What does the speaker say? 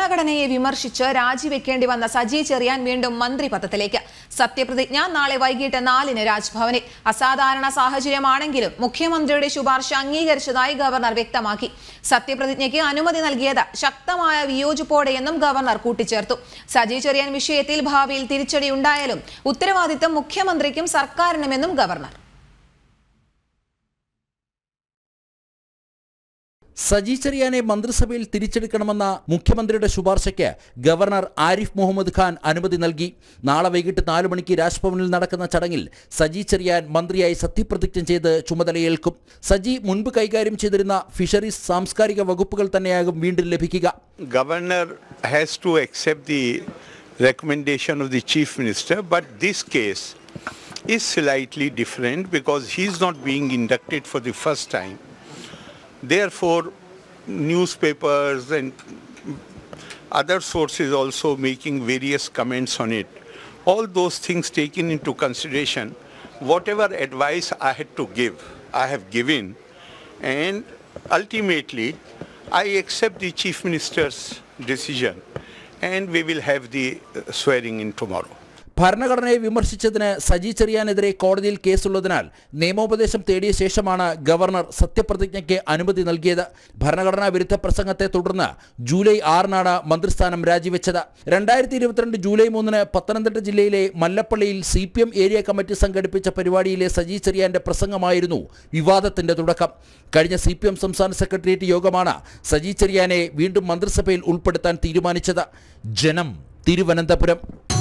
ഭരണഘടനയെ വിമർശിച്ച് രാജിവെക്കേണ്ടി വന്ന സജി ചെറിയാൻ വീണ്ടും മന്ത്രി പദത്തിലേക്ക് സത്യപ്രതിജ്ഞ നാളെ വൈകിട്ട് നാലിന് രാജ്ഭവനിൽ അസാധാരണ സാഹചര്യമാണെങ്കിലും മുഖ്യമന്ത്രിയുടെ ശുപാർശ അംഗീകരിച്ചതായി ഗവർണർ വ്യക്തമാക്കി സത്യപ്രതിജ്ഞയ്ക്ക് അനുമതി നൽകിയത് ശക്തമായ വിയോജിപ്പോടെയെന്നും ഗവർണർ കൂട്ടിച്ചേർത്തു സജി ചെറിയാൻ വിഷയത്തിൽ ഭാവിയിൽ തിരിച്ചടി ഉണ്ടായാലും ഉത്തരവാദിത്തം മുഖ്യമന്ത്രിക്കും സർക്കാരിനുമെന്നും ഗവർണർ സജി ചെറിയാനെ മന്ത്രിസഭയിൽ തിരിച്ചെടുക്കണമെന്ന മുഖ്യമന്ത്രിയുടെ ശുപാർശയ്ക്ക് ഗവർണർ ആരിഫ് മുഹമ്മദ് ഖാൻ അനുമതി നൽകി നാളെ വൈകിട്ട് നാലു മണിക്ക് രാജ്ഭവനിൽ നടക്കുന്ന ചടങ്ങിൽ സജി ചെറിയാൻ മന്ത്രിയായി സത്യപ്രതിജ്ഞ ചെയ്ത് ചുമതലയേൽക്കും സജി മുൻപ് കൈകാര്യം ചെയ്തിരുന്ന ഫിഷറീസ് സാംസ്കാരിക വകുപ്പുകൾ തന്നെയാകും വീണ്ടും ലഭിക്കുക governor has to accept the recommendation of the chief minister, but this case is slightly different because he is not being inducted for the first time. Therefore, newspapers and other sources also making various comments on it. All those things taken into consideration, whatever advice I had to give, I have given, and ultimately I accept the Chief Minister's decision and we will have the uh, swearing in tomorrow. ഭരണഘടനയെ വിമർശിച്ചതിന് സജി ചെറിയാനെതിരെ കോടതിയിൽ കേസുള്ളതിനാൽ നിയമോപദേശം തേടിയ ശേഷമാണ് governor സത്യപ്രതിജ്ഞയ്ക്ക് അനുമതി നൽകിയത് ഭരണഘടനാ വിരുദ്ധ പ്രസംഗത്തെ തുടർന്ന് ജൂലൈ ആറിനാണ് മന്ത്രിസ്ഥാനം രാജിവെച്ചത് രണ്ടായിരത്തി ഇരുപത്തിരണ്ട് ജൂലൈ മൂന്നിന് പത്തനംതിട്ട ജില്ലയിലെ മല്ലപ്പള്ളിയിൽ C P M area committee സംഘടിപ്പിച്ച പരിപാടിയിലെ സജി ചെറിയാന്റെ പ്രസംഗമായിരുന്നു വിവാദത്തിന്റെ തുടക്കം കഴിഞ്ഞ സി പി എം സംസ്ഥാന സെക്രട്ടേറിയറ്റ് യോഗമാണ് സജി ചെറിയാനെ വീണ്ടും മന്ത്രിസഭയിൽ ഉൾപ്പെടുത്താൻ തീരുമാനിച്ചത് ജനം തിരുവനന്തപുരം